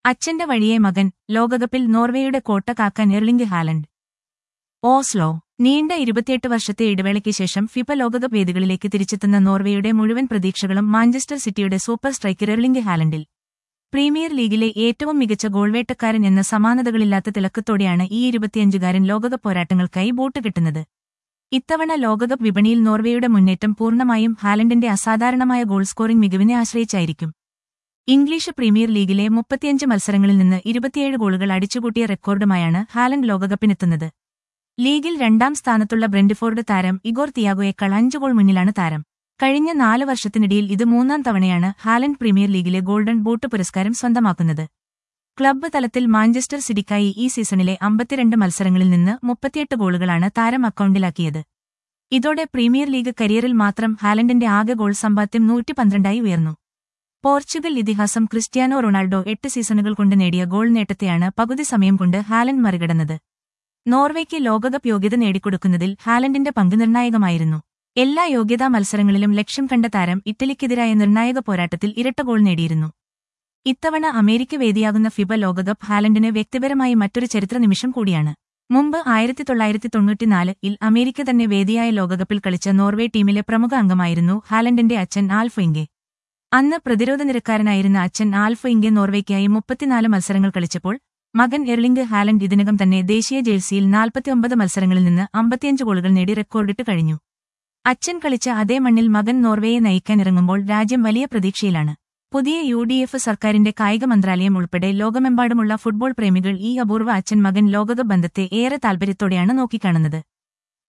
അച്ഛന്റെ വഴിയെ മകൻ ലോകകപ്പിൽ നോർവേയുടെ കോട്ട കാക്കാൻ എർലിംഗ് ഹാലൻഡ് ഓസ്ലോ നീണ്ട ഇരുപത്തിയെട്ട് വർഷത്തെ ഇടവേളയ്ക്ക് ശേഷം ഫിഫ ലോകകപ്പ് വേദികളിലേക്ക് തിരിച്ചെത്തുന്ന നോർവേയുടെ മുഴുവൻ പ്രതീക്ഷകളും മാഞ്ചസ്റ്റർ സിറ്റിയുടെ സൂപ്പർ സ്ട്രൈക്കർ എർലിംഗ് ഹാലൻഡിൽ പ്രീമിയർ ലീഗിലെ ഏറ്റവും മികച്ച ഗോൾവേട്ടക്കാരൻ എന്ന സമാനതകളില്ലാത്ത തിളക്കത്തോടെയാണ് ഈ ഇരുപത്തിയഞ്ചുകാരൻ ലോകകപ്പ് പോരാട്ടങ്ങൾക്കായി ബൂട്ട് കിട്ടുന്നത് ഇത്തവണ ലോകകപ്പ് വിപണിയിൽ നോർവേയുടെ മുന്നേറ്റം പൂർണ്ണമായും ഹാലൻഡിന്റെ അസാധാരണമായ ഗോൾ സ്കോറിംഗ് മികവിനെ ആശ്രയിച്ചായിരിക്കും ഇംഗ്ലീഷ് പ്രീമിയർ ലീഗിലെ മുപ്പത്തിയഞ്ച് മത്സരങ്ങളിൽ നിന്ന് ഇരുപത്തിയേഴ് ഗോളുകൾ അടിച്ചുകൂട്ടിയ റെക്കോർഡുമായാണ് ഹാലൻഡ് ലോകകപ്പിനെത്തുന്നത് ലീഗിൽ രണ്ടാം സ്ഥാനത്തുള്ള ബ്രെൻഡിഫോർഡ് താരം ഇഗോർ തിയാഗോയേക്കാൾ അഞ്ച് ഗോൾ മുന്നിലാണ് താരം കഴിഞ്ഞ നാല് വർഷത്തിനിടയിൽ ഇത് മൂന്നാം തവണയാണ് ഹാലൻഡ് പ്രീമിയർ ലീഗിലെ ഗോൾഡൻ ബൂട്ട് പുരസ്കാരം സ്വന്തമാക്കുന്നത് ക്ലബ്ബ് തലത്തിൽ മാഞ്ചസ്റ്റർ സിറ്റിക്കായി ഈ സീസണിലെ അമ്പത്തിരണ്ട് മത്സരങ്ങളിൽ നിന്ന് മുപ്പത്തിയെട്ട് ഗോളുകളാണ് താരം അക്കൗണ്ടിലാക്കിയത് ഇതോടെ പ്രീമിയർ ലീഗ് കരിയറിൽ മാത്രം ഹാലൻഡിന്റെ ആകെ ഗോൾ സമ്പാദ്യം നൂറ്റി പന്ത്രണ്ടായി ഉയർന്നു പോർച്ചുഗൽ ഇതിഹാസം ക്രിസ്ത്യാനോ റൊണാൾഡോ എട്ട് സീസണുകൾ കൊണ്ട് നേടിയ ഗോൾ നേട്ടത്തെയാണ് പകുതി സമയം കൊണ്ട് ഹാലൻഡ് മറികടന്നത് നോർവേക്ക് ലോകകപ്പ് യോഗ്യത നേടിക്കൊടുക്കുന്നതിൽ ഹാലൻഡിന്റെ പങ്ക് നിർണായകമായിരുന്നു എല്ലാ യോഗ്യതാ മത്സരങ്ങളിലും ലക്ഷ്യം കണ്ട താരം ഇറ്റലിക്കെതിരായ നിർണായക പോരാട്ടത്തിൽ ഇരട്ട ഗോൾ നേടിയിരുന്നു ഇത്തവണ അമേരിക്ക വേദിയാകുന്ന ഫിബ ലോകകപ്പ് ഹാലൻഡിന് വ്യക്തിപരമായി മറ്റൊരു ചരിത്ര നിമിഷം കൂടിയാണ് മുമ്പ് ആയിരത്തി തൊള്ളായിരത്തി തൊണ്ണൂറ്റിനാല് ഇൽ അമേരിക്ക തന്നെ വേദിയായ ലോകകപ്പിൽ കളിച്ച നോർവേ ടീമിലെ പ്രമുഖ അംഗമായിരുന്നു ഹാലൻഡിന്റെ അച്ഛൻ ആൽഫ് ഇങ്കെ അന്ന് പ്രതിരോധ നിരക്കാരനായിരുന്ന അച്ഛൻ ആൽഫ് ഇങ്കെ നോർവേക്കായി മുപ്പത്തിനാല് മത്സരങ്ങൾ കളിച്ചപ്പോൾ മകൻ എർലിംഗ് ഹാലൻഡ് ഇതിനകം തന്നെ ദേശീയ ജേഴ്സിയിൽ നാൽപ്പത്തിയൊമ്പത് മത്സരങ്ങളിൽ നിന്ന് അമ്പത്തിയഞ്ച് ഗോളുകൾ നേടി റെക്കോർഡിട്ട് കഴിഞ്ഞു അച്ഛൻ കളിച്ച അതേ മണ്ണിൽ മകൻ നോർവേയെ നയിക്കാനിറങ്ങുമ്പോൾ രാജ്യം വലിയ പ്രതീക്ഷയിലാണ് പുതിയ യു ഡി എഫ് സർക്കാരിന്റെ കായിക മന്ത്രാലയം ഉൾപ്പെടെ ലോകമെമ്പാടുമുള്ള ഫുട്ബോൾ പ്രേമികൾ ഈ അപൂർവ അച്ഛൻ മകൻ ലോകകപ്പ് ബന്ധത്തെ ഏറെ താൽപര്യത്തോടെയാണ് നോക്കിക്കാണുന്നത്